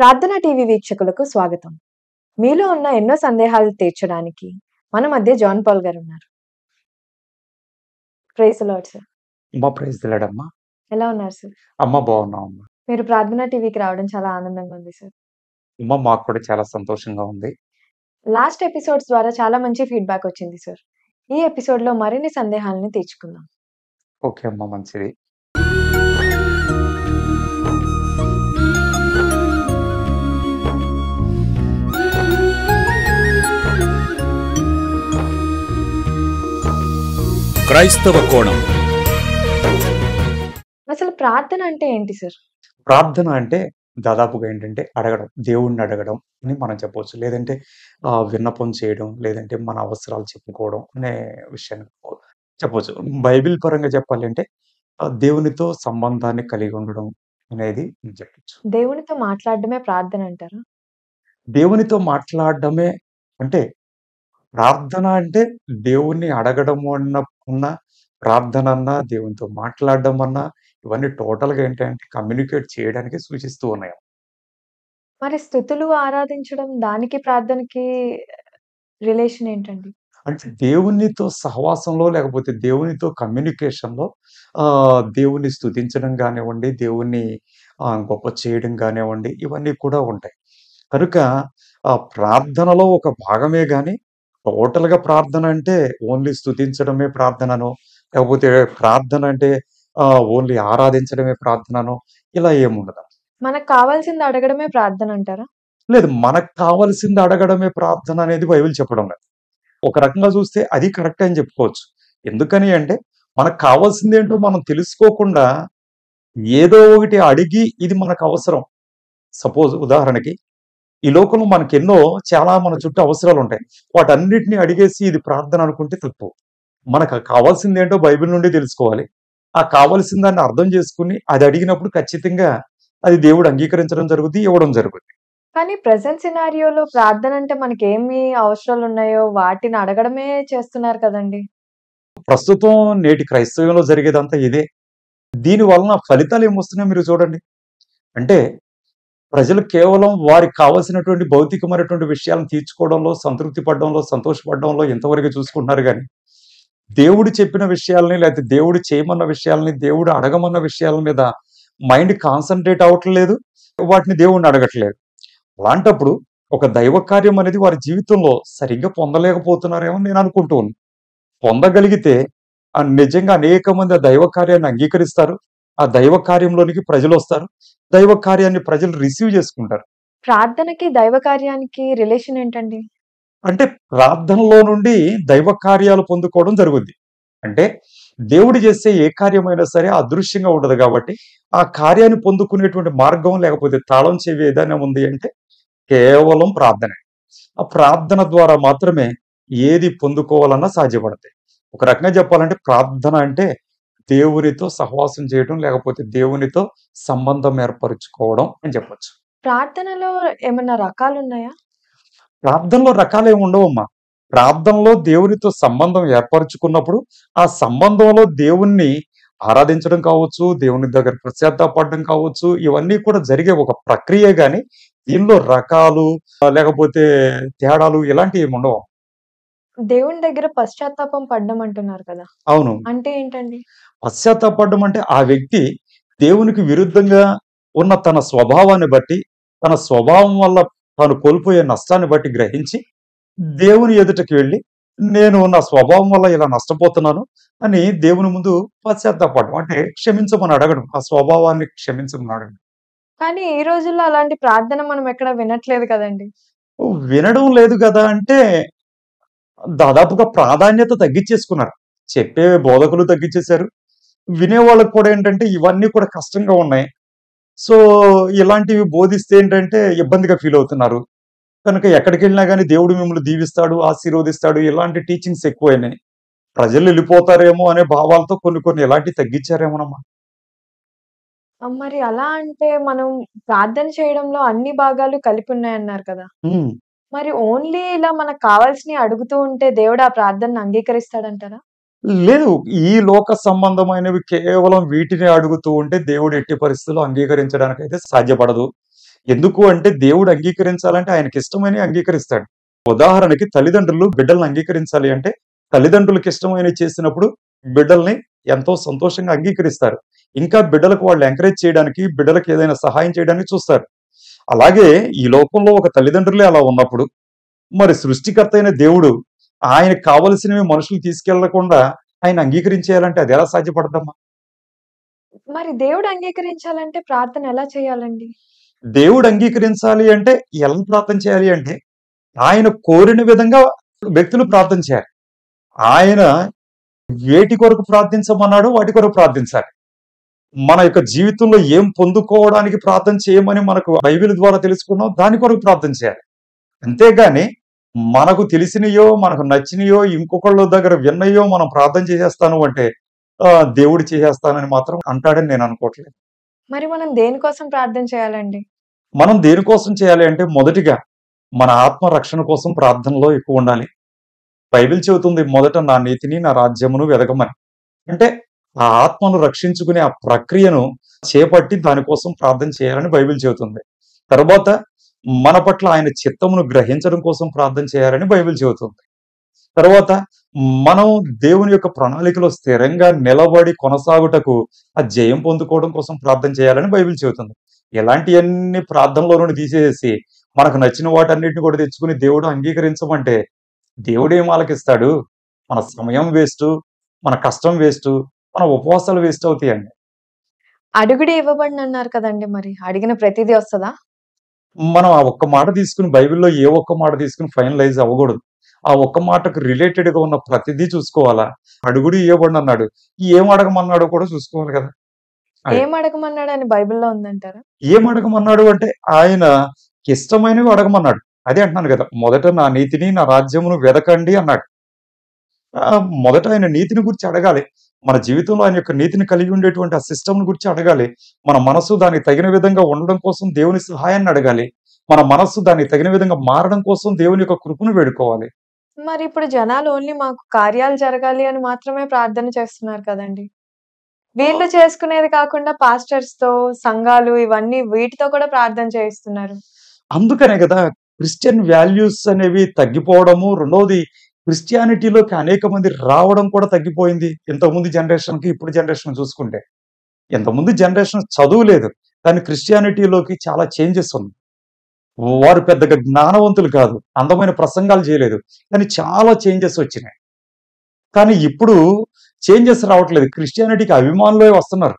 ప్రార్థన టీవీ వీక్షకులకు స్వాగతం మీలో ఉన్న ఎన్నో సందేహాలు తీర్చడానికి మన మధ్య జాన్ పాల్ గారు ఉన్నారు ప్రైస్ లాడ్ సార్ అమ్మ ప్రైజ్ తెలియడమ్మా ఎలా ఉన్నారు సార్ అమ్మ బాగున్నాం అమ్మ మీరు ప్రార్థన టీవీకి రావడం చాలా ఆనందంగా ఉంది సార్ అమ్మ మాకు కూడా చాలా సంతోషంగా ఉంది లాస్ట్ ఎపిసోడ్స్ ద్వారా చాలా మంచి ఫీడ్బ్యాక్ వచ్చింది సార్ ఈ ఎపిసోడ్ లో మరిన్ని సందేహాలను తీర్చుకుందాం ఓకే అమ్మ మంచిది క్రైస్తవ కోణం అసలు ప్రార్థన అంటే ఏంటి సార్ ప్రార్థన అంటే దాదాపుగా ఏంటంటే అడగడం దేవుణ్ణి అడగడం అని మనం చెప్పవచ్చు లేదంటే ఆ, విన్నపం చేయడం లేదంటే మన అవసరాలు చెప్పుకోవడం అనే విషయాన్ని చెప్పవచ్చు బైబిల్ పరంగా చెప్పాలి అంటే ఆ, దేవునితో సంబంధాన్ని కలిగి ఉండడం అనేది నేను చెప్పచ్చు దేవునితో మాట్లాడడమే ప్రార్థన అంటారా దేవునితో మాట్లాడడమే అంటే ప్రార్థన అంటే దేవుణ్ణి అడగడం అన్న ఉన్న ప్రార్థన అన్నా దేవునితో మాట్లాడడం అన్నా ఇవన్నీ టోటల్ గా ఏంటంటే కమ్యూనికేట్ చేయడానికి సూచిస్తూ ఉన్నాయి మరి స్థుతులు ఆరాధించడం దానికి ప్రార్థనకి రిలేషన్ ఏంటండి అంటే దేవునితో సహవాసంలో లేకపోతే దేవునితో కమ్యూనికేషన్ లో ఆ దేవుని స్తుతించడం కానివ్వండి దేవుణ్ణి ఆ, గొప్ప చేయడం కానివ్వండి ఇవన్నీ కూడా ఉంటాయి కనుక ఆ ప్రార్థనలో ఒక భాగమే గాని టోటల్ గా ప్రార్థన అంటే ఓన్లీ స్తుతించడమే ప్రార్థనను లేకపోతే ప్రార్థన అంటే ఆ ఓన్లీ ఆరాధించడమే ప్రార్థనను ఇలా ఏముండదు మనకు కావాల్సింది అడగడమే ప్రార్థన అంటారా లేదు మనకు కావాల్సింది అడగడమే ప్రార్థన అనేది బైబిల్ చెప్పడం లేదు ఒక రకంగా చూస్తే అది కరెక్ట్ అని చెప్పుకోవచ్చు ఎందుకని అంటే మనకు కావాల్సింది ఏంటో మనం తెలుసుకోకుండా ఏదో ఒకటి అడిగి ఇది మనకు అవసరం సపోజ్ ఉదాహరణకి ఈ లోకంలో మనకి ఎన్నో చాలా మన చుట్టూ అవసరాలు ఉంటాయి వాటన్నిటిని అడిగేసి ఇది ప్రార్థన అనుకుంటే తప్పు మనకు కావాల్సింది ఏంటో బైబిల్ నుండి తెలుసుకోవాలి ఆ కావాల్సిన దాన్ని అర్థం చేసుకుని అది అడిగినప్పుడు ఖచ్చితంగా అది దేవుడు అంగీకరించడం జరుగుతుంది ఇవ్వడం జరుగుతుంది కానీ ప్రజెంట్ సినారియోలో ప్రార్థన అంటే మనకి ఏమి అవసరాలు ఉన్నాయో వాటిని అడగడమే చేస్తున్నారు కదండి ప్రస్తుతం నేటి క్రైస్తవంలో జరిగేదంతా ఇదే దీని వలన ఫలితాలు ఏమొస్తున్నాయో మీరు చూడండి అంటే ప్రజలు కేవలం వారికి కావాల్సినటువంటి భౌతికమైనటువంటి విషయాలను తీర్చుకోవడంలో సంతృప్తి పడడంలో సంతోషపడడంలో ఎంతవరకు చూసుకుంటున్నారు కానీ దేవుడు చెప్పిన విషయాల్ని లేకపోతే దేవుడు చేయమన్న విషయాల్ని దేవుడు అడగమన్న విషయాల మీద మైండ్ కాన్సన్ట్రేట్ అవ్వట్లేదు వాటిని దేవుడిని అడగట్లేదు అలాంటప్పుడు ఒక దైవ కార్యం అనేది వారి జీవితంలో సరిగ్గా పొందలేకపోతున్నారేమో నేను అనుకుంటూ ఉన్నాను పొందగలిగితే ఆ నిజంగా అనేక మంది ఆ దైవ కార్యాన్ని అంగీకరిస్తారు ఆ దైవ కార్యంలోనికి ప్రజలు వస్తారు దైవ కార్యాన్ని ప్రజలు రిసీవ్ చేసుకుంటారు ప్రార్థనకి దైవ కార్యానికి రిలేషన్ ఏంటండి అంటే ప్రార్థనలో నుండి దైవ కార్యాలు పొందుకోవడం జరుగుద్ది అంటే దేవుడు చేసే ఏ కార్యమైనా సరే అదృశ్యంగా ఉండదు కాబట్టి ఆ కార్యాన్ని పొందుకునేటువంటి మార్గం లేకపోతే తాళం చెవి ఏదైనా ఉంది అంటే కేవలం ప్రార్థనే ఆ ప్రార్థన ద్వారా మాత్రమే ఏది పొందుకోవాలన్నా సాధ్యపడతాయి ఒక రకంగా చెప్పాలంటే ప్రార్థన అంటే దేవునితో సహవాసం చేయడం లేకపోతే దేవునితో సంబంధం ఏర్పరచుకోవడం అని చెప్పొచ్చు ప్రార్థనలో ఏమన్నా రకాలు ఉన్నాయా ప్రార్థనలో రకాలేమి ఉండవమ్మా ప్రార్థనలో దేవునితో సంబంధం ఏర్పరచుకున్నప్పుడు ఆ సంబంధంలో దేవుణ్ణి ఆరాధించడం కావచ్చు దేవుని దగ్గర పశ్చాత్తాపడడం కావచ్చు ఇవన్నీ కూడా జరిగే ఒక ప్రక్రియ గాని దీనిలో రకాలు ఆ, లేకపోతే తేడాలు ఇలాంటివి ఏమి ఉండవు దేవుని దగ్గర పశ్చాత్తాపం పడ్డం అంటున్నారు కదా అవును అంటే ఏంటండి పశ్చాత్తాపడడం అంటే ఆ వ్యక్తి దేవునికి విరుద్ధంగా ఉన్న తన స్వభావాన్ని బట్టి తన స్వభావం వల్ల తాను కోల్పోయే నష్టాన్ని బట్టి గ్రహించి దేవుని ఎదుటకి వెళ్ళి నేను నా స్వభావం వల్ల ఇలా నష్టపోతున్నాను అని దేవుని ముందు పశ్చాత్తాపడడం అంటే క్షమించమని అడగడం ఆ స్వభావాన్ని క్షమించమని అడగడం కానీ ఈ రోజుల్లో అలాంటి ప్రార్థన మనం ఎక్కడ వినట్లేదు కదండి వినడం లేదు కదా అంటే దాదాపుగా ప్రాధాన్యత తగ్గించేసుకున్నారు చెప్పే బోధకులు తగ్గించేశారు వినేవాళ్ళకి కూడా ఏంటంటే ఇవన్నీ కూడా కష్టంగా ఉన్నాయి సో ఇలాంటివి బోధిస్తే ఏంటంటే ఇబ్బందిగా ఫీల్ అవుతున్నారు కనుక ఎక్కడికి వెళ్ళినా కానీ దేవుడు మిమ్మల్ని దీవిస్తాడు ఆశీర్వదిస్తాడు ఇలాంటి టీచింగ్స్ ఎక్కువైనాయి ప్రజలు వెళ్ళిపోతారేమో అనే భావాలతో కొన్ని కొన్ని ఇలాంటివి తగ్గించారేమోనమ్మా ఆ, మరి అలా అంటే మనం ప్రార్థన చేయడంలో అన్ని భాగాలు కలిపి ఉన్నాయన్నారు కదా ఉమ్. మరి ఓన్లీ ఇలా మనకు కావాల్సినవి అడుగుతూ ఉంటే దేవుడు ఆ ప్రార్థనను అంగీకరిస్తాడంటారా లేదు ఈ లోక సంబంధమైనవి కేవలం వీటిని అడుగుతూ ఉంటే దేవుడు ఎట్టి పరిస్థితుల్లో అంగీకరించడానికి అయితే సాధ్యపడదు ఎందుకు అంటే దేవుడు అంగీకరించాలంటే ఆయనకి ఇష్టమని అంగీకరిస్తాడు ఉదాహరణకి తల్లిదండ్రులు బిడ్డలను అంగీకరించాలి అంటే తల్లిదండ్రులకు ఇష్టమైన చేసినప్పుడు బిడ్డల్ని ఎంతో సంతోషంగా అంగీకరిస్తారు ఇంకా బిడ్డలకు వాళ్ళు ఎంకరేజ్ చేయడానికి బిడ్డలకు ఏదైనా సహాయం చేయడానికి చూస్తారు అలాగే ఈ లోకంలో ఒక తల్లిదండ్రులే అలా ఉన్నప్పుడు మరి సృష్టికర్త అయిన దేవుడు ఆయనకు కావలసినవి మనుషులు తీసుకెళ్లకుండా ఆయన అంగీకరించేయాలంటే అది ఎలా సాధ్యపడదమ్మా మరి దేవుడు అంగీకరించాలంటే ప్రార్థన ఎలా చేయాలండి? దేవుడు అంగీకరించాలి అంటే ఎలా ప్రార్థన చేయాలి అంటే ఆయన కోరిన విధంగా వ్యక్తులు ప్రార్థన చేయాలి ఆయన వేటి కొరకు ప్రార్థించమన్నాడో వాటి కొరకు ప్రార్థించాలి మన యొక్క జీవితంలో ఏం పొందుకోవడానికి ప్రార్థన చేయమని మనకు బైబిల్ ద్వారా తెలుసుకున్నాం దాని కొరకు ప్రార్థన చేయాలి అంతేగాని మనకు తెలిసినయో మనకు నచ్చినయో ఇంకొకళ్ళ దగ్గర విన్నయో మనం ప్రార్థన చేసేస్తాను అంటే ఆ, దేవుడు చేసేస్తానని మాత్రం అంటాడని నేను అనుకోవట్లేదు మరి మనం దేనికోసం ప్రార్థన చేయాలండి? మనం దేనికోసం చేయాలి అంటే మొదటిగా మన ఆత్మ రక్షణ కోసం ప్రార్థనలో ఎక్కువ ఉండాలి బైబిల్ చెబుతుంది మొదట నా నీతిని నా రాజ్యమును వెదకమని అంటే ఆ ఆత్మను రక్షించుకునే ఆ ప్రక్రియను చేపట్టి దానికోసం ప్రార్థన చేయాలని బైబిల్ చెబుతుంది తర్వాత మన పట్ల ఆయన చిత్తమును గ్రహించడం కోసం ప్రార్థన చేయాలని బైబిల్ చెబుతుంది తర్వాత మనం దేవుని యొక్క ప్రణాళికలో స్థిరంగా నిలబడి కొనసాగుటకు ఆ జయం పొందుకోవడం కోసం ప్రార్థన చేయాలని బైబిల్ చెబుతుంది ఇలాంటివన్నీ ప్రార్థనలో నుండి తీసేసి మనకు నచ్చిన వాటన్నిటిని కూడా తెచ్చుకుని దేవుడు అంగీకరించమంటే దేవుడు ఏం ఆలకిస్తాడు మన సమయం వేస్ట్ మన కష్టం వేస్ట్ మన ఉపవాసాలు వేస్ట్ అవుతాయండి అడుగుడి ఇవ్వబడినన్నారు కదండీ మరి. అడిగిన ప్రతిదీ వస్తదా? మనం ఆ ఒక్క మాట తీసుకుని బైబిల్‌లో ఏ ఒక్క మాట తీసుకుని ఫైనలైజ్ అవ్వకూడదు. ఆ ఒక్క మాటకు రిలేటెడ్‌గా ఉన్న ప్రతిదీ చూసుకోవాలా. అడుగుడు ఇయ్యబడునన్నాడు. ఏం అడగమన్నాడో కూడా చూసుకోవాలి కదా! అది. ఏం అడగమన్నాడని బైబిల్‌లో ఉందంటారా? ఏం అడగమన్నాడు అంటే ఆయన ఇష్టమైనవి అడగమన్నాడు. అదే అంటున్నాను కదా! మొదట నా నీతిని, నా రాజ్యమును వెదకండి అన్నాడు. ఆహ్, మొదట ఆయన నీతిని గురించి అడగాలి. మన జీవితంలో ఆయన యొక్క నీతిని కలిగి ఉండేటువంటి ఆ సిస్టమ్‌ని గురించి అడగాలి. మన మనస్సు దానికి తగిన విధంగా ఉండడం కోసం దేవుని సహాయాన్ని అడగాలి. మన మనస్సు దానికి తగిన విధంగా మారడం కోసం దేవుని యొక్క కృపను వేడుకోవాలి. మరి ఇప్పుడు జనాలు ఓన్లీ మాకు కార్యాలు జరగాలి అని మాత్రమే ప్రార్థన చేస్తున్నారు కదండీ! వీళ్ళు చేసుకునేది కాకుండా పాస్టర్స్‌తో, సంఘాలు ఇవన్నీ వీటితో కూడా ప్రార్థన చేయిస్తున్నారు. అందుకనే కదా క్రిస్టియన్ వాల్యూస్ అనేవి తగ్గిపోవడము. రెండోది క్రిస్టియానిటీలోకి అనేక మంది రావడం కూడా తగ్గిపోయింది. ఇంతకుముందు జనరేషన్‌కి ఇప్పుడు జనరేషన్ చూసుకుంటే. ఇంతకుముందు జనరేషన్ చదువు లేదు. కానీ క్రిస్టియానిటీలోకి చాలా చేంజెస్ ఉన్నాయి. వారు పెద్దగా జ్ఞానవంతులు కాదు. అందమైన ప్రసంగాలు చేయలేదు. కానీ చాలా చేంజెస్ వచ్చినాయి. కానీ ఇప్పుడు చేంజెస్ రావట్లేదు. క్రిస్టియానిటీకి అభిమానులే వస్తున్నారు.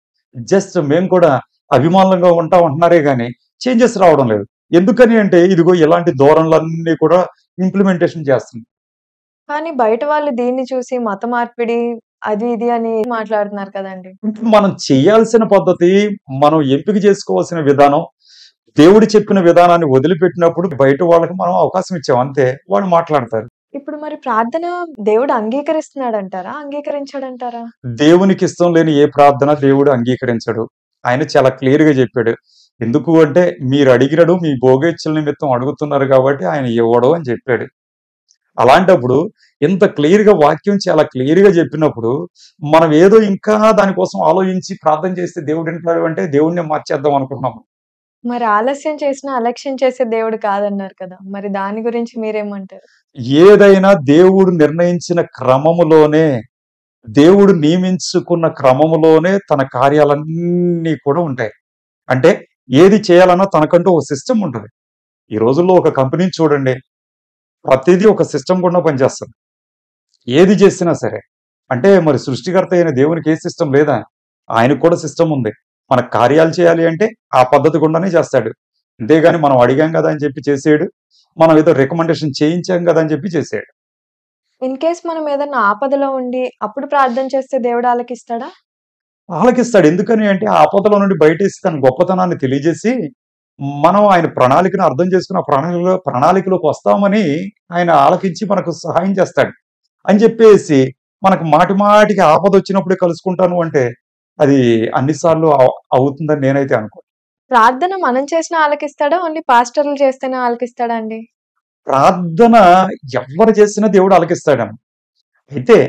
జస్ట్ మేము కూడా అభిమానులంగా ఉంటాం అంటున్నారే గాని చేంజెస్ రావడం లేదు. ఎందుకని అంటే ఇదిగో ఇలాంటి ధోరణులన్నీ కూడా ఇంప్లిమెంటేషన్ చేస్తుంది. కానీ బయట వాళ్ళు దీన్ని చూసి మత మార్పిడి అది ఇది అని మాట్లాడుతున్నారు కదండీ! మనం చేయాల్సిన పద్ధతి, మనం ఎంపిక చేసుకోవాల్సిన విధానం, దేవుడు చెప్పిన విధానాన్ని వదిలిపెట్టినప్పుడు బయట వాళ్ళకి మనం అవకాశం ఇచ్చాం అంతే. వాళ్ళు మాట్లాడతారు. ఇప్పుడు మరి ప్రార్థన దేవుడు అంగీకరిస్తున్నాడంటారా? అంగీకరించడంటారా? దేవునికి ఇష్టం లేని ఏ ప్రార్థన దేవుడు అంగీకరించడు. ఆయన చాలా క్లియర్‌గా చెప్పాడు. ఎందుకు అంటే మీరు అడిగినడు మీ భోగేచ్ఛల నిమిత్తం అడుగుతున్నారు కాబట్టి ఆయన ఇవ్వడు అని చెప్పాడు. అలాంటప్పుడు ఇంత క్లియర్‌గా వాక్యం చాలా క్లియర్‌గా చెప్పినప్పుడు మనం ఏదో ఇంకా దాని కోసం ఆలోచించి ప్రార్థన చేస్తే దేవుడు వింటాడు అంటే దేవుడినే మార్చేద్దాం అనుకుంటున్నాము. మరి ఆలస్యం చేసినా అలక్ష్యం చేసే దేవుడు కాదన్నారు కదా! మరి దాని గురించి మీరేమంటారు? ఏదైనా దేవుడు నిర్ణయించిన క్రమములోనే దేవుడు నియమించుకున్న క్రమములోనే తన కార్యాలన్నీ కూడా ఉంటాయి. అంటే ఏది చేయాలన్నా తనకంటూ ఒక సిస్టమ్ ఉంటది. ఈ రోజుల్లో ఒక కంపెనీని చూడండి. ప్రతిదీ ఒక సిస్టమ్ గుండా పనిచేస్తది. ఏది చేసినా సరే. అంటే మరి సృష్టికర్త అయిన దేవునికి ఏ సిస్టమ్ లేదా? ఆయనకు కూడా సిస్టమ్ ఉంది. మన కార్యాలు చేయాలి అంటే ఆ పద్ధతి గుండానే చేస్తాడు. అంతేగాని మనం అడిగాం కదా అని చెప్పి చేసేయడు. మనం ఏదో రికమెండేషన్ చేయించాం కదా అని చెప్పి చేసేయడు. ఇన్ కేస్ మనం ఏదన్నా ఆపదలో ఉండి అప్పుడు ప్రార్థన చేస్తే దేవుడు ఆలకిస్తాడా? ఆలకిస్తాడు. ఎందుకని అంటే ఆ ఆపదలో నుండి బయటేసి తన గొప్పతనాన్ని తెలియజేసి మనం ఆయన ప్రణాళికను అర్థం చేసుకుని ఆ ప్రణాళికలో ప్రణాళికలోకి వస్తామని ఆయన ఆలకించి మనకు సహాయం చేస్తాడు. అని చెప్పేసి మనకు మాటి మాటికి ఆపదొచ్చినప్పుడే కలుసుకుంటాను అంటే అది అన్ని సార్లు అవ్ అవుతుందని నేనైతే అనుకోను. ప్రార్థన మనం చేసినా ఆలకిస్తాడా? ఓన్లీ పాస్టర్లు చేస్తేనే ఆలకిస్తాడా అండి? ప్రార్థన ఎవ్వరు చేసినా దేవుడు ఆలకిస్తాడమ్మ. అయితే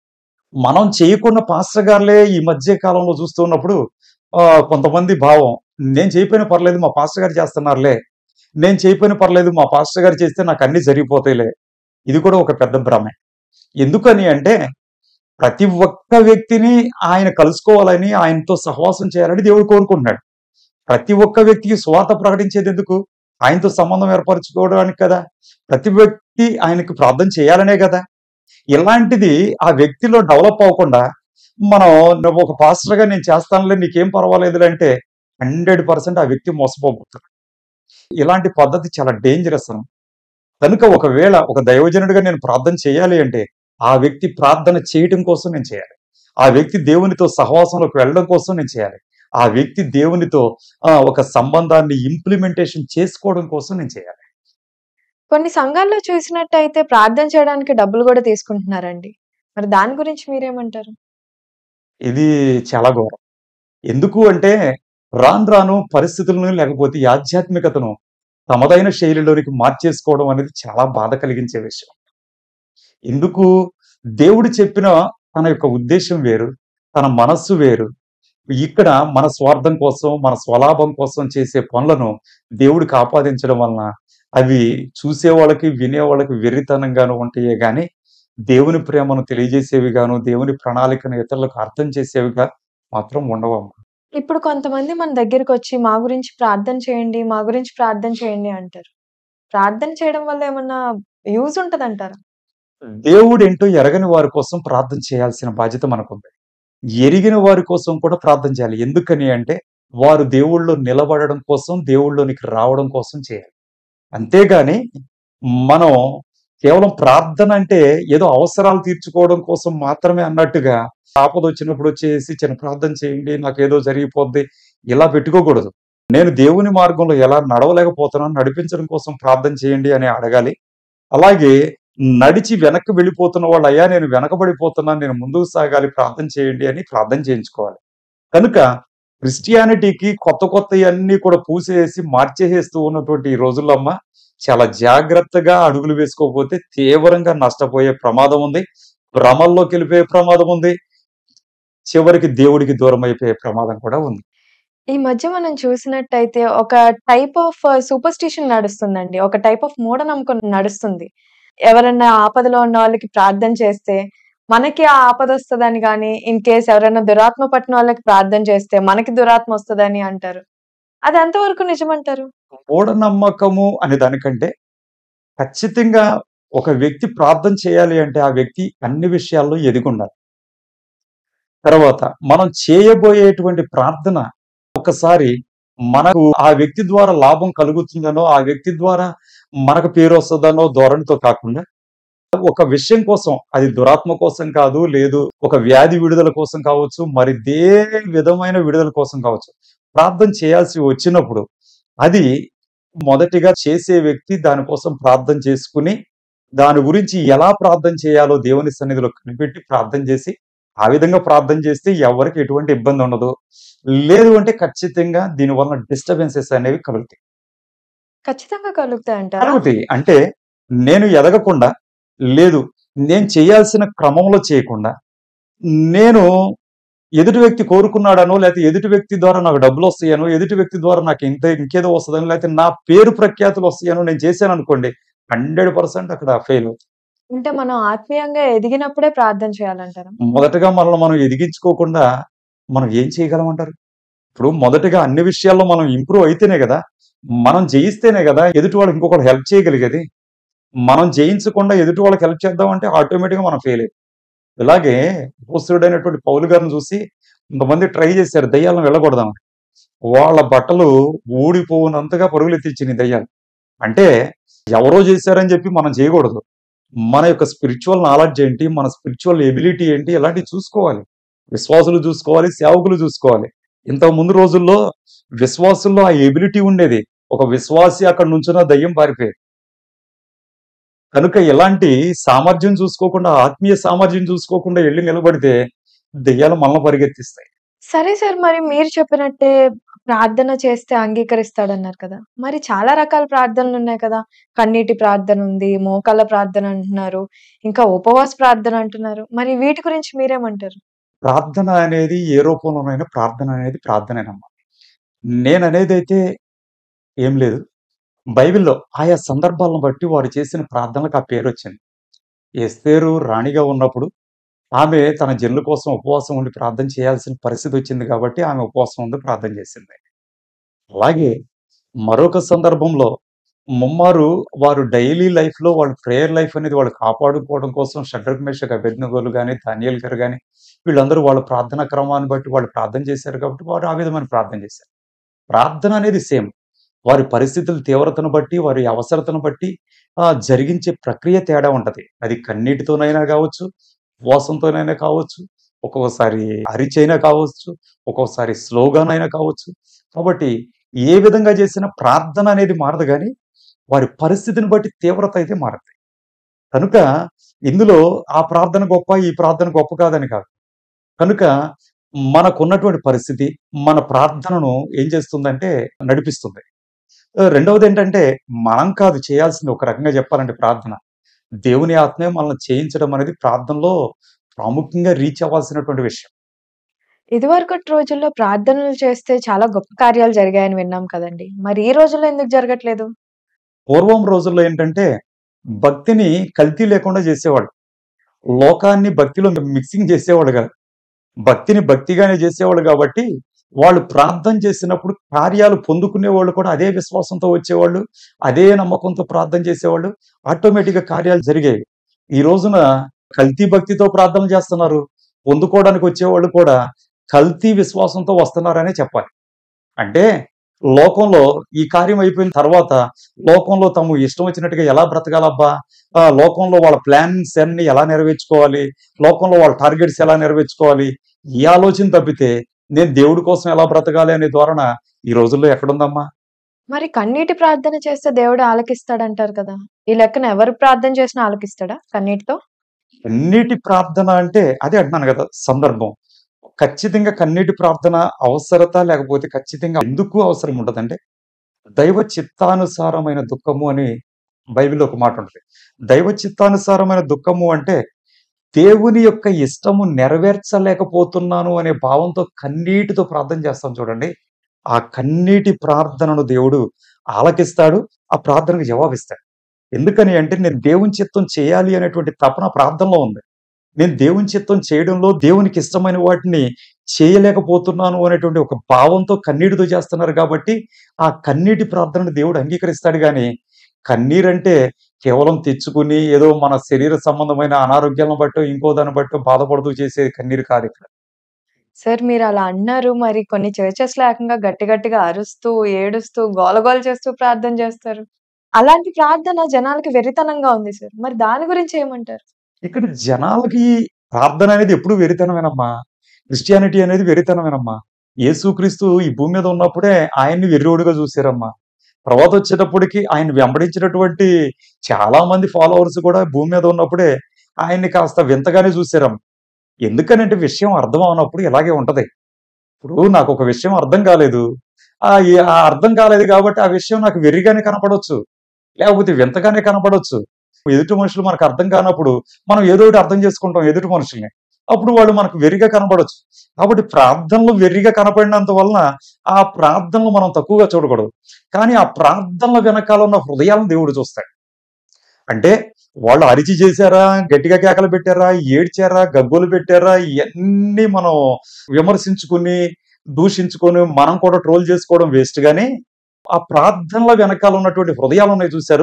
మనం చేయకుండా పాస్టర్ గారులే ఈ మధ్య కాలంలో చూస్తున్నప్పుడు ఆహ్, కొంతమంది భావం నేను చేయకపోయినా పర్లేదు మా పాస్టర్ గారు చేస్తున్నారులే నేను చేయకపోయినా పర్లేదు మా పాస్టర్ గారు చేస్తే నాకు అన్ని జరిగిపోతాయిలే ఇది కూడా ఒక పెద్ద భ్రమే ఎందుకని అంటే ప్రతి ఒక్క వ్యక్తిని ఆయన కలుసుకోవాలని ఆయనతో సహవాసం చేయాలని దేవుడు కోరుకుంటున్నాడు ప్రతి ఒక్క వ్యక్తికి స్వార్థ ప్రకటించేది ఎందుకు ఆయనతో సంబంధం ఏర్పరచుకోవడానికి కదా ప్రతి వ్యక్తి ఆయనకు ప్రార్థన చేయాలనే కదా ఇలాంటిది ఆ వ్యక్తిలో డెవలప్ అవ్వకుండా మనం నువ్వు ఒక పాస్టర్ గా నేను చేస్తానులే నీకేం పర్వాలేదు అంటే హండ్రెడ్ పర్సెంట్ ఆ వ్యక్తి మోసపోబోతాడు ఇలాంటి పద్ధతి చాలా డేంజరస్ అని కనుక ఒకవేళ ఒక దైవజనుడిగా నేను ప్రార్థన చేయాలి అంటే ఆ వ్యక్తి ప్రార్థన చేయటం కోసం నేను చేయాలి ఆ వ్యక్తి దేవునితో సహవాసంలోకి వెళ్ళడం కోసం నేను చేయాలి ఆ వ్యక్తి దేవునితో ఆ, ఒక సంబంధాన్ని ఇంప్లిమెంటేషన్ చేసుకోవడం కోసం నేను చేయాలి కొన్ని సంఘాల్లో చూసినట్టయితే ప్రార్థన చేయడానికి డబ్బులు కూడా తీసుకుంటున్నారండి మరి దాని గురించి మీరేమంటారు ఇది చాలా ఘోరం ఎందుకు అంటే రాను రాను పరిస్థితులను లేకపోతే ఈ ఆధ్యాత్మికతను తమదైన శైలిలోనికి మార్చేసుకోవడం అనేది చాలా బాధ కలిగించే విషయం ఎందుకు దేవుడు చెప్పిన తన యొక్క ఉద్దేశం వేరు తన మనస్సు వేరు ఇక్కడ మన స్వార్థం కోసం మన స్వలాభం కోసం చేసే పనులను దేవుడికి ఆపాదించడం వలన అవి చూసే వాళ్ళకి వినే వాళ్ళకి వెర్రితనంగాను ఉంటాయే గాని దేవుని ప్రేమను తెలియజేసేవి గాను దేవుని ప్రణాళికను ఇతరులకు అర్థం చేసేవిగా మాత్రం ఉండవమ్మా ఇప్పుడు కొంతమంది మన దగ్గరికి వచ్చి మా గురించి ప్రార్థన చేయండి మా గురించి ప్రార్థన చేయండి అంటారు ప్రార్థన చేయడం వల్ల ఏమన్నా యూజ్ ఉంటదంటారా దేవుడు ఏంటో ఎరగని వారి కోసం ప్రార్థన చేయాల్సిన బాధ్యత మనకుంది ఎరిగిన వారి కోసం కూడా ప్రార్థన చేయాలి ఎందుకని అంటే వారు దేవుళ్ళో నిలబడడం కోసం దేవుళ్ళలోనికి రావడం కోసం చేయాలి అంతేగాని మనం కేవలం ప్రార్థన అంటే ఏదో అవసరాలు తీర్చుకోవడం కోసం మాత్రమే అన్నట్టుగా ఆపద వచ్చినప్పుడు వచ్చేసి చిన్న ప్రార్థన చేయండి నాకు ఏదో జరిగిపోద్ది ఇలా పెట్టుకోకూడదు నేను దేవుని మార్గంలో ఎలా నడవలేకపోతున్నాను నడిపించడం కోసం ప్రార్థన చేయండి అని అడగాలి అలాగే నడిచి వెనక్కి వెళ్ళిపోతున్న వాళ్ళు అయ్యా నేను వెనకబడిపోతున్నాను నేను ముందుకు సాగాలి ప్రార్థన చేయండి అని ప్రార్థన చేయించుకోవాలి కనుక క్రిస్టియానిటీకి కొత్త కొత్త అన్ని కూడా పూసేసి మార్చేసేస్తూ ఉన్నటువంటి ఈ రోజుల్లో అమ్మ చాలా జాగ్రత్తగా అడుగులు వేసుకోకపోతే తీవ్రంగా నష్టపోయే ప్రమాదం ఉంది భ్రమల్లోకి వెళ్ళిపోయే ప్రమాదం ఉంది చివరికి దేవుడికి దూరం అయిపోయే ప్రమాదం కూడా ఉంది ఈ మధ్య మనం చూసినట్టయితే ఒక టైప్ ఆఫ్ సూపర్స్టిషన్ నడుస్తుందండి ఒక టైప్ ఆఫ్ మూఢనమ్మకం నడుస్తుంది ఎవరైనా ఆపదలో ఉన్న వాళ్ళకి ప్రార్థన చేస్తే మనకి ఆ ఆపద వస్తుందని కానీ ఇన్ కేస్ ఎవరైనా దురాత్మ పట్టిన వాళ్ళకి ప్రార్థన చేస్తే మనకి దురాత్మ వస్తుందని అంటారు అది ఎంతవరకు నిజమంటారు మూఢనమ్మకము అనే దానికంటే ఖచ్చితంగా ఒక వ్యక్తి ప్రార్థన చేయాలి అంటే ఆ వ్యక్తి అన్ని విషయాల్లో ఎదిగుండాలి తర్వాత మనం చేయబోయేటువంటి ప్రార్థన ఒకసారి మనకు ఆ వ్యక్తి ద్వారా లాభం కలుగుతుందనో ఆ వ్యక్తి ద్వారా మనకు పేరు వస్తుందనో ధోరణితో కాకుండా ఒక విషయం కోసం అది దురాత్మ కోసం కాదు లేదు ఒక వ్యాధి విడుదల కోసం కావచ్చు మరి దే విధమైన విడుదల కోసం కావచ్చు ప్రార్థన చేయాల్సి వచ్చినప్పుడు అది మొదటిగా చేసే వ్యక్తి దానికోసం ప్రార్థన చేసుకుని దాని గురించి ఎలా ప్రార్థన చేయాలో దేవుని సన్నిధిలో కనిపెట్టి ప్రార్థన చేసి ఆ విధంగా ప్రార్థన చేస్తే ఎవరికి ఎటువంటి ఇబ్బంది ఉండదు లేదు అంటే ఖచ్చితంగా దీని వలన డిస్టర్బెన్సెస్ అనేవి కలుగుతాయి ఖచ్చితంగా కలుగుతాయి అంటారా కలుగుతాయి అంటే నేను ఎదగకుండా లేదు నేను చేయాల్సిన క్రమంలో చేయకుండా నేను ఎదుటి వ్యక్తి కోరుకున్నాడనో లేకపోతే ఎదుటి వ్యక్తి ద్వారా నాకు డబ్బులు వస్తాయనో ఎదుటి వ్యక్తి ద్వారా నాకు ఇంత ఇంకేదో వస్తుందని లేకపోతే నా పేరు ప్రఖ్యాతులు వస్తాయనో నేను చేశాను అనుకోండి హండ్రెడ్ పర్సెంట్ అక్కడ ఫెయిల్ అవుతుంది అంటే మనం ఆత్మీయంగా ఎదిగినప్పుడే ప్రార్థన చేయాలంటారా మొదటగా మనల్ని మనం ఎదిగించుకోకుండా మనం ఏం చేయగలం అంటారు ఇప్పుడు మొదటగా అన్ని విషయాల్లో మనం ఇంప్రూవ్ అయితేనే కదా మనం జయిస్తేనే కదా ఎదుటి వాళ్ళకి ఇంకొకటి హెల్ప్ చేయగలిగేది మనం జయించకుండా ఎదుటి వాళ్ళకి హెల్ప్ చేద్దామంటే ఆటోమేటిక్గా మనం ఫెయిల్ అయిపోయి ఇలాగే అయినటువంటి పౌలు గారిని చూసి కొంతమంది ట్రై చేశారు దయ్యాలను వెళ్ళకూడదామని వాళ్ళ బట్టలు ఊడిపోనంతగా పరుగులు ఎత్తిచ్చింది దయ్యాలు అంటే ఎవరో చేశారని చెప్పి మనం చేయకూడదు మన యొక్క స్పిరిచువల్ నాలెడ్జ్ ఏంటి మన స్పిరిచువల్ ఎబిలిటీ ఏంటి ఇలాంటివి చూసుకోవాలి విశ్వాసులు చూసుకోవాలి సేవకులు చూసుకోవాలి ఇంతకు ముందు రోజుల్లో విశ్వాసుల్లో ఆ ఎబిలిటీ ఉండేది ఒక విశ్వాసి అక్కడ నుంచున్న దయ్యం పారిపోయేది కనుక ఎలాంటి సామర్థ్యం చూసుకోకుండా ఆత్మీయ సామర్థ్యం చూసుకోకుండా వెళ్ళి నిలబడితే దెయ్యాలు మనల్ని పరిగెత్తిస్తాయి సరే సార్ మరి మీరు చెప్పినట్టే ప్రార్థన చేస్తే అంగీకరిస్తాడన్నారు కదా మరి చాలా రకాల ప్రార్థనలు ఉన్నాయి కదా కన్నీటి ప్రార్థన ఉంది మోకాళ్ళ ప్రార్థన అంటున్నారు ఇంకా ఉపవాస ప్రార్థన అంటున్నారు మరి వీటి గురించి మీరేమంటారు ప్రార్థన అనేది ఏ రూపంలోనైనా ప్రార్థన అనేది ప్రార్థనేనమ్మా నేననేదైతే ఏం లేదు. బైబిల్‌లో ఆయా సందర్భాలను బట్టి వారు చేసిన ప్రార్థనలకు ఆ పేరొచ్చింది. ఎస్తేరు రాణిగా ఉన్నప్పుడు ఆమె తన జనుల కోసం ఉపవాసం ఉండి ప్రార్థన చేయాల్సిన పరిస్థితొచ్చింది కాబట్టి ఆమె ఉపవాసం ఉండి ప్రార్థన చేసింది. అలాగే మరొక సందర్భంలో ముమ్మారు వారు డైలీ లైఫ్‌లో వాళ్ళ ప్రేయర్ లైఫ్ అనేది వాళ్ళు కాపాడుకోవడం కోసం షడ్రక్, మేషక్, అబేద్నెగోలు గాని, దానియేలు గారు గాని వీళ్ళందరూ వాళ్ళ ప్రార్థనా క్రమాన్ని బట్టి వాళ్ళు ప్రార్థన చేశారు కాబట్టి వారు ఆ విధమైన ప్రార్థన చేశారు. ప్రార్థన అనేది సేమ్. వారి పరిస్థితుల తీవ్రతను బట్టి, వారి అవసరతను బట్టి ఆహ్, జరిగించే ప్రక్రియ తేడా ఉంటది. అది కన్నీటితోనైనా గావచ్చు, ఉపవాసంతోనైనా కావచ్చు, ఒక్కొక్కసారి అరిచైనా కావచ్చు, ఒక్కొక్కసారి స్లోగానైనా కావచ్చు. కాబట్టి ఏ విధంగా చేసినా ప్రార్థన అనేది మారదు గానీ, వారి పరిస్థితిని బట్టి తీవ్రత అయితే మారద్ది. కనుక ఇందులో ఆ ప్రార్థన గొప్ప, ఈ ప్రార్థన గొప్ప కాదని కాదు. కనుక మనకున్నటువంటి పరిస్థితి మన ప్రార్థనను ఏం చేస్తుందంటే నడిపిస్తుంది. ఆహ్, రెండవదేంటంటే మనం కాదు చేయాల్సింది ఒక రకంగా చెప్పాలంటే ప్రార్థన. దేవుని ఆత్మే మనల్ని చేయించడం అనేది ప్రార్థనలో ప్రాముఖ్యంగా రీచ్ అవ్వాల్సినటువంటి విషయం. ఇదివరకటి రోజుల్లో ప్రార్థనలు చేస్తే చాలా గొప్ప కార్యాలు జరిగాయని విన్నాం కదండీ! మరి ఈ రోజుల్లో ఎందుకు జరగట్లేదు? పూర్వం రోజుల్లో ఏంటంటే భక్తిని కల్తీ లేకుండా చేసేవాళ్ళు. లోకాన్ని భక్తిలో మిక్సింగ్ చేసేవాళ్ళు కాదు. భక్తిని భక్తిగానే చేసేవాళ్ళు కాబట్టి వాళ్ళు ప్రార్థన చేసినప్పుడు కార్యాలు పొందుకునేవాళ్ళు కూడా అదే విశ్వాసంతో వచ్చేవాళ్ళు. అదే నమ్మకంతో ప్రార్థన చేసేవాళ్ళు. ఆటోమేటిక్‌గా కార్యాలు జరిగేవి. ఈ రోజున కల్తీ భక్తితో ప్రార్థనలు చేస్తున్నారు. పొందుకోవడానికి వచ్చేవాళ్ళు కూడా కల్తీ విశ్వాసంతో వస్తున్నారనే చెప్పాలి. అంటే లోకంలో ఈ కార్యం అయిపోయిన తర్వాత లోకంలో తము ఇష్టం వచ్చినట్టుగా ఎలా బ్రతకాలబ్బా! ఆహ్, లోకంలో వాళ్ళ ప్లాన్స్ అన్నీ ఎలా నెరవేర్చుకోవాలి? లోకంలో వాళ్ళ టార్గెట్స్ ఎలా నెరవేర్చుకోవాలి? ఈ ఆలోచన తప్పితే నేను దేవుడి కోసం ఎలా బ్రతకాలి అనే ధోరణ ఈ రోజుల్లో ఎక్కడుందమ్మా? మరి కన్నీటి ప్రార్థన చేస్తే దేవుడు ఆలకిస్తాడంటారు కదా! ఈ లెక్కన ఎవరు ప్రార్థన చేసినా ఆలకిస్తాడా కన్నీటితో? కన్నీటి ప్రార్థన అంటే అదే అంటున్నాను కదా! సందర్భం. ఖచ్చితంగా కన్నీటి ప్రార్థన అవసరత లేకపోతే ఖచ్చితంగా ఎందుకు అవసరం ఉంటదంటే, దైవ చిత్తానుసారమైన దుఃఖము అని బైబిల్‌లో ఒక మాట ఉంటది. దైవ చిత్తానుసారమైన దుఃఖము అంటే దేవుని యొక్క ఇష్టము నెరవేర్చలేకపోతున్నాను అనే భావంతో కన్నీటితో ప్రార్థన చేస్తాం చూడండి. ఆ కన్నీటి ప్రార్థనను దేవుడు ఆలకిస్తాడు. ఆ ప్రార్థనకు జవాబిస్తాడు. ఎందుకని అంటే నేను దేవుని చిత్తం చేయాలి అనేటువంటి తపన ప్రార్థనలో ఉంది. నేను దేవుని చిత్తం చేయడంలో దేవునికి ఇష్టమైన వాటిని చేయలేకపోతున్నాను అనేటువంటి ఒక భావంతో కన్నీటితో చేస్తున్నారు కాబట్టి, ఆ కన్నీటి ప్రార్థనను దేవుడు అంగీకరిస్తాడు గానీ, కన్నీరంటే కేవలం తెచ్చుకుని ఏదో మన శరీర సంబంధమైన అనారోగ్యాలను బట్టో, ఇంకో దాన్ని బట్టో బాధపడుతూ చేసే కన్నీరు కాదిక్కడ. సార్ మీరలా అన్నారు. మరి కొన్ని చర్చెస్‌లో ఏకంగా గట్టి గట్టిగా అరుస్తూ, ఏడుస్తూ, గోలగోల చేస్తూ ప్రార్థన చేస్తారు. అలాంటి ప్రార్థన జనాలకి వెర్రితనంగా ఉంది సార్. మరి దాని గురించి ఏమంటారు? ఇక్కడ జనాలకి ప్రార్థన అనేది ఎప్పుడు వెర్రితనమేనమ్మా. క్రిస్టియానిటీ అనేది వెర్రితనమేనమ్మా. యేసుక్రీస్తు ఈ భూమి మీద ఉన్నప్పుడే ఆయన్ని వెర్రోడుగా చూసారమ్మా. తర్వాత వచ్చేటప్పటికి ఆయన వెంబడించినటువంటి చాలా మంది ఫాలోవర్స్ కూడా భూమి మీద ఉన్నప్పుడే ఆయన్ని కాస్త వింతగానే చూసారమ్మ. ఎందుకనంటే విషయం అర్థం అవ్వనప్పుడు ఇలాగే ఉంటది. ఇప్పుడు నాకొక విషయం అర్థం కాలేదు. ఆహ్, ఈ ఆ అర్థం కాలేదు కాబట్టి ఆ విషయం నాకు వెర్రిగానే కనపడొచ్చు. లేకపోతే వింతగానే కనపడొచ్చు. ఎదుటి మనుషులు మనకు అర్థం కానప్పుడు మనం ఏదో ఒకటి అర్థం చేసుకుంటాం ఎదుటి మనుషుల్ని. అప్పుడు వాళ్ళు మనకు వెర్రిగా కనపడొచ్చు. కాబట్టి ప్రార్థనలు వెర్రిగా కనపడినంత వలన ఆ ప్రార్థనలు మనం తక్కువగా చూడకూడదు. కానీ ఆ ప్రార్థనల వెనకాల ఉన్న హృదయాలను దేవుడు చూస్తాడు. అంటే వాళ్ళు అరిచి చేశారా? గట్టిగా కేకలు పెట్టారా? ఏడ్చారా? గగ్గోలు పెట్టారా? ఇయన్నీ మనం విమర్శించుకుని, దూషించుకొని మనం కూడా ట్రోల్ చేసుకోవడం వేస్ట్ గానీ, ఆ ప్రార్థనల వెనకాల ఉన్నటువంటి హృదయాలున్నాయి చూసారు?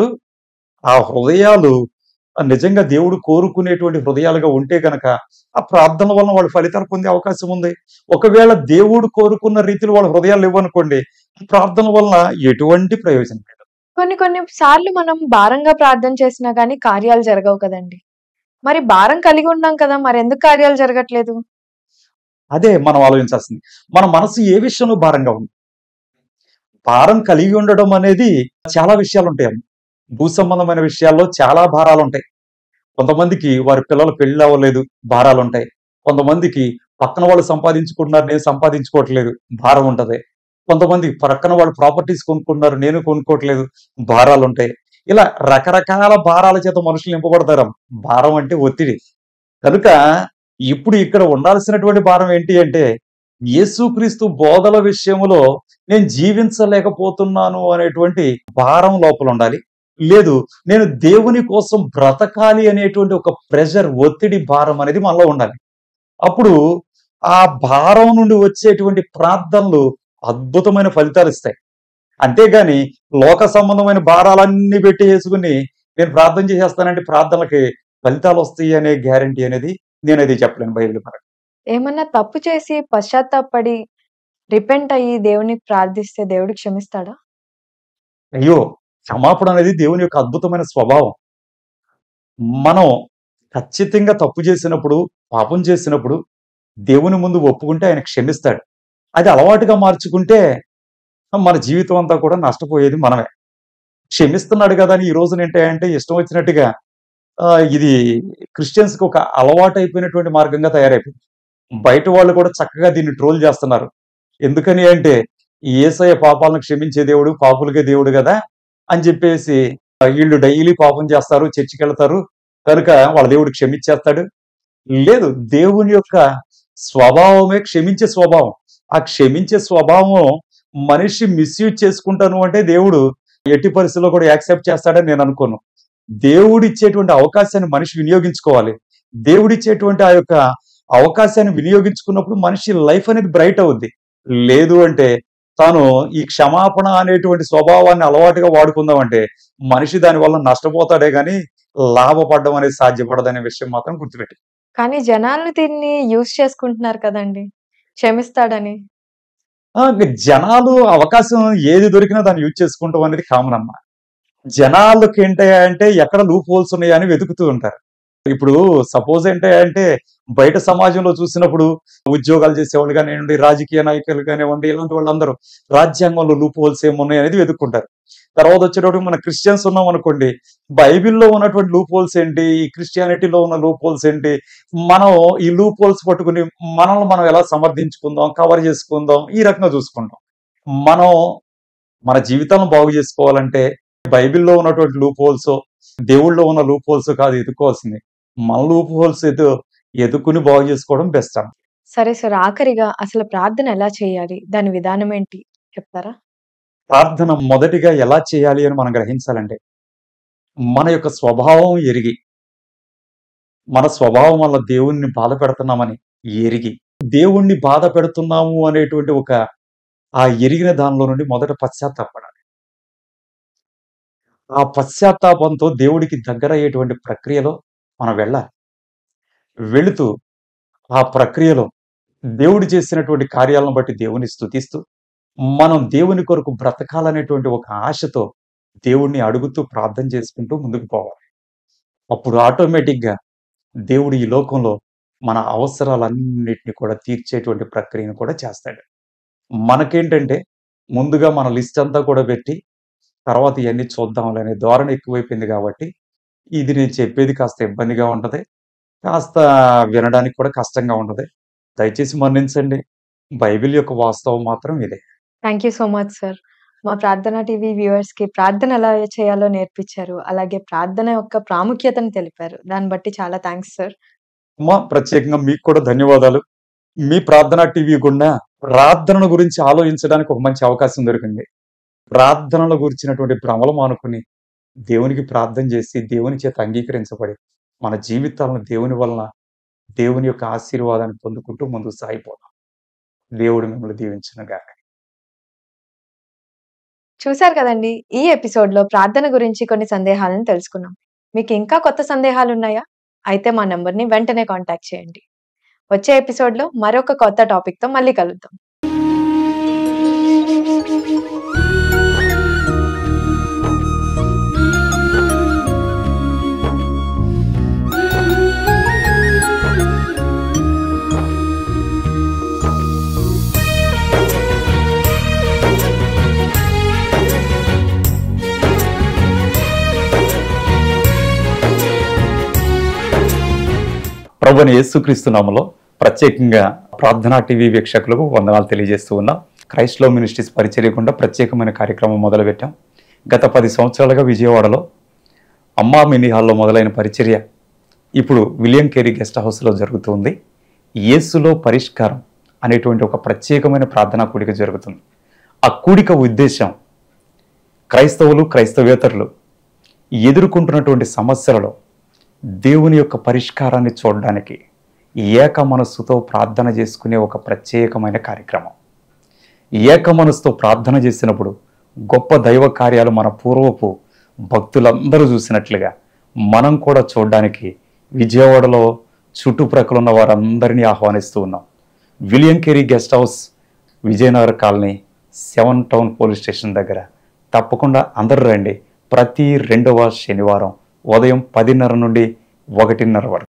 ఆ హృదయాలు ఆహ్, నిజంగా దేవుడు కోరుకునేటువంటి హృదయాలుగా ఉంటే గనక ఆ ప్రార్థనల వలన వాళ్ళు ఫలితాలు పొందే అవకాశం ఉంది. ఒకవేళ దేవుడు కోరుకున్న రీతిలో వాళ్ళ హృదయాలు లేవనుకోండి, ప్రార్థన వలన ఎటువంటి ప్రయోజనం లేదు. కొన్ని కొన్ని సార్లు మనం భారంగా ప్రార్థన చేసినా గానీ కార్యాలు జరగవు కదండీ! మరి భారం కలిగి ఉన్నాం కదా! మరెందుకు కార్యాలు జరగట్లేదు? అదే మనం ఆలోచించాల్సింది. మన మనసు ఏ విషయంలో భారంగా ఉంది? భారం కలిగి ఉండడం అనేది చాలా విషయాలుంటాయమ్మ. భూ సంబంధమైన విషయాల్లో చాలా భారాలుంటాయి. కొంతమందికి వారి పిల్లల పెళ్లి అవ్వలేదు భారాలుంటాయి. కొంతమందికి పక్కన వాళ్ళు సంపాదించుకుంటున్నారు నేను సంపాదించుకోవట్లేదు భారం ఉంటది. కొంతమంది పక్కన వాళ్ళు ప్రాపర్టీస్ కొనుక్కుంటున్నారు నేను కొనుక్కోవట్లేదు భారాలుంటాయి. ఇలా రకరకాల భారాల చేత మనుషులు నింపబడతారమ్మ. భారం అంటే ఒత్తిడి. కనుక ఇప్పుడు ఇక్కడ ఉండాల్సినటువంటి భారం ఏంటి అంటే, యేసుక్రీస్తు బోధల విషయములో నేను జీవించలేకపోతున్నాను అనేటువంటి భారం లోపల ఉండాలి లేదు నేను దేవుని కోసం బ్రతకాలి అనేటువంటి ఒక ప్రెషర్ ఒత్తిడి భారం అనేది మనలో ఉండాలి అప్పుడు ఆ భారం నుండి వచ్చేటువంటి ప్రార్థనలు అద్భుతమైన ఫలితాలు ఇస్తాయి అంతేగాని లోక సంబంధమైన భారాలన్నీ పెట్టి వేసుకుని నేను ప్రార్థన చేసేస్తానంటే ప్రార్థనలకి ఫలితాలు వస్తాయి అనే గ్యారంటీ అనేది నేను అది చెప్పలేను బైబిల్ పరంగా ఏమన్నా తప్పు చేసి పశ్చాత్తాపడి రిపెంట్ అయ్యి దేవుని ప్రార్థిస్తే దేవుడు క్షమిస్తాడా అయ్యో క్షమాపణ అనేది దేవుని యొక్క అద్భుతమైన స్వభావం మనం ఖచ్చితంగా తప్పు చేసినప్పుడు పాపం చేసినప్పుడు దేవుని ముందు ఒప్పుకుంటే ఆయన క్షమిస్తాడు అది అలవాటుగా మార్చుకుంటే మన జీవితం అంతా కూడా నష్టపోయేది మనమే క్షమిస్తున్నాడు కదా అని ఈ రోజున ఏంటంటే ఇష్టం వచ్చినట్టుగా ఆ, ఇది క్రిస్టియన్స్ కి ఒక అలవాటు అయిపోయినటువంటి మార్గంగా తయారైపోయింది బయట వాళ్ళు కూడా చక్కగా దీన్ని ట్రోల్ చేస్తున్నారు ఎందుకని అంటే ఈ ఏసయ్య పాపాలను క్షమించే దేవుడు పాపులకే దేవుడు కదా అని చెప్పేసి ఆ, వీళ్ళు డైలీ పాపం చేస్తారు చర్చికి వెళ్తారు కనుక వాళ్ళ దేవుడు క్షమించేస్తాడు లేదు దేవుని యొక్క స్వభావమే క్షమించే స్వభావం ఆ క్షమించే స్వభావం మనిషి మిస్యూజ్ చేసుకుంటాను అంటే దేవుడు ఎట్టి పరిస్థితుల్లో కూడా యాక్సెప్ట్ చేస్తాడని నేను అనుకోను దేవుడు ఇచ్చేటువంటి అవకాశాన్ని మనిషి వినియోగించుకోవాలి దేవుడిచ్చేటువంటి ఆ యొక్క అవకాశాన్ని వినియోగించుకున్నప్పుడు మనిషి లైఫ్ అనేది బ్రైట్ అవుద్ది లేదు అంటే తాను ఈ క్షమాపణ అనేటువంటి స్వభావాన్ని అలవాటుగా వాడుకుందామంటే మనిషి దాని వల్ల నష్టపోతాడే గాని లాభపడడం అనేది సాధ్యపడదనే విషయం మాత్రం గుర్తుపెట్టి కానీ జనాలు దీన్ని యూజ్ చేసుకుంటున్నారు కదండి క్షమిస్తాడని ఆ, ఇంక జనాలు అవకాశం ఏది దొరికినా దాన్ని యూజ్ చేసుకుంటాం అనేది కామన్ అమ్మా జనాలకి ఏంటంటే ఎక్కడ లూప్ హోల్స్ ఉన్నాయా అని వెతుకుతూ ఉంటారు ఇప్పుడు సపోజ్ ఏంటంటే బయట సమాజంలో చూసినప్పుడు ఉద్యోగాలు చేసేవాళ్ళు కానివ్వండి రాజకీయ నాయకులు కానివ్వండి ఇలాంటి వాళ్ళందరూ రాజ్యాంగంలో లూప్ హోల్స్ ఏమున్నాయి అనేది వెతుక్కుంటారు తర్వాత వచ్చేటప్పుడు మన క్రిస్టియన్స్ ఉన్నాం అనుకోండి బైబిల్లో ఉన్నటువంటి లూప్ హోల్స్ ఏంటి ఈ క్రిస్టియానిటీలో ఉన్న లూప్ హోల్స్ ఏంటి మనం ఈ లూప్ హోల్స్ పట్టుకుని మనల్ని మనం ఎలా సమర్థించుకుందాం కవర్ చేసుకుందాం ఈ రకంగా చూసుకుంటాం మనం మన జీవితాలను బాగు చేసుకోవాలంటే బైబిల్లో ఉన్నటువంటి లూప్ హోల్స్ దేవుళ్ళలో ఉన్న లూప్ హోల్స్ కాదు ఎదుకోవాల్సింది మన లూప్ హోల్స్ ఎదు ఎదుకుని బాగు చేసుకోవడం బెస్ట్ అన్న సరే సార్ ఆఖరిగా అసలు ప్రార్థన ఎలా చేయాలి దాని విధానం ఏంటి చెప్తారా ప్రార్థన మొదటిగా ఎలా చేయాలి అని మనం గ్రహించాలంటే మన యొక్క స్వభావం ఎరిగి మన స్వభావం వల్ల దేవుణ్ణి బాధ పెడుతున్నామని ఎరిగి దేవుణ్ణి బాధ పెడుతున్నాము అనేటువంటి ఒక ఆ ఎరిగిన దానిలో నుండి మొదట పశ్చాత్తాపడాలి ఆ పశ్చాత్తాపంతో దేవుడికి దగ్గర అయ్యేటువంటి ప్రక్రియలో మనం వెళ్ళాలి వెళుతూ ఆ ప్రక్రియలో దేవుడు చేసినటువంటి కార్యాలను బట్టి దేవుని స్తుతిస్తూ మనం దేవుని కొరకు బ్రతకాలనేటువంటి ఒక ఆశతో దేవుణ్ణి అడుగుతూ ప్రార్థన చేసుకుంటూ ముందుకు పోవాలి అప్పుడు ఆటోమేటిక్ గా దేవుడు ఈ లోకంలో మన అవసరాలన్నిటిని కూడా తీర్చేటువంటి ప్రక్రియను కూడా చేస్తాడు మనకేంటంటే ముందుగా మన లిస్ట్ అంతా కూడా పెట్టి తర్వాత ఇవన్నీ చూద్దాంలే అనే ధోరణి ఎక్కువైపోయింది కాబట్టి ఇది నేను చెప్పేది కాస్త ఇబ్బందిగా ఉంటది కాస్త వినడానికి కూడా కష్టంగా ఉంటది దయచేసి మన్నించండి బైబిల్ యొక్క వాస్తవం మాత్రం ఇదే thank you so much sir మా ప్రార్థన టీవీ వ్యూవర్స్ కి ప్రార్థన ఎలా చేయాలో నేర్పించారు అలాగే ప్రార్థన యొక్క ప్రాముఖ్యతను తెలిపారు దాన్ని బట్టి చాలా థ్యాంక్స్ సార్ అమ్మా ప్రత్యేకంగా మీకు కూడా ధన్యవాదాలు మీ ప్రార్థన టీవీ గుండా ప్రార్థనల గురించి ఆలోచించడానికి ఒక మంచి అవకాశం దొరికింది ప్రార్థనల గురించినటువంటి భ్రమలు మానుకుని దేవునికి ప్రార్థన చేసి దేవుని చేత అంగీకరించబడి మన జీవితాలను దేవుని వలన దేవుని యొక్క ఆశీర్వాదాన్ని పొందుకుంటూ ముందుకు సాగిపోదాం దేవుడు మిమ్మల్ని దీవించిన చూశారు కదండి ఈ ఎపిసోడ్ లో ప్రార్థన గురించి కొన్ని సందేహాలను తెలుసుకున్నాం మీకు ఇంకా కొత్త సందేహాలు ఉన్నాయా అయితే మా నంబర్ ని వెంటనే కాంటాక్ట్ చేయండి వచ్చే ఎపిసోడ్ లో మరొక కొత్త టాపిక్ తో మళ్ళీ కలుద్దాం ప్రభుని యేసుక్రీస్తు నామలో ప్రత్యేకంగా ప్రార్థనా టీవీ వీక్షకులకు వందనాలు తెలియజేస్తూ ఉన్నాం క్రైస్ట్లో మినిస్ట్రీస్ పరిచర్య గుండా ప్రత్యేకమైన కార్యక్రమం మొదలుపెట్టాం గత పది సంవత్సరాలుగా విజయవాడలో అమ్మా మినీ హాల్లో మొదలైన పరిచర్య ఇప్పుడు విలియం కేరీ గెస్ట్ హౌస్లో జరుగుతుంది యేసులో పరిష్కారం అనేటువంటి ఒక ప్రత్యేకమైన ప్రార్థనా కూడిక జరుగుతుంది ఆ కూడిక ఉద్దేశం క్రైస్తవులు క్రైస్తవేతరులు ఎదుర్కొంటున్నటువంటి సమస్యలలో దేవుని యొక్క పరిష్కారాన్ని చూడడానికి ఏక మనస్సుతో ప్రార్థన చేసుకునే ఒక ప్రత్యేకమైన కార్యక్రమం ఏక మనస్సుతో ప్రార్థన చేసినప్పుడు గొప్ప దైవ కార్యాలు మన పూర్వపు భక్తులందరూ చూసినట్లుగా మనం కూడా చూడడానికి విజయవాడలో చుట్టుప్రక్కల ఉన్న వారందరినీ ఆహ్వానిస్తూ ఉన్నాం William Carey guest house Vijayanagar colony seven town police station దగ్గర తప్పకుండా అందరూ రండి ప్రతి రెండవ శనివారం ఉదయం పదిన్నర నుండి ఒకటిన్నర వరకు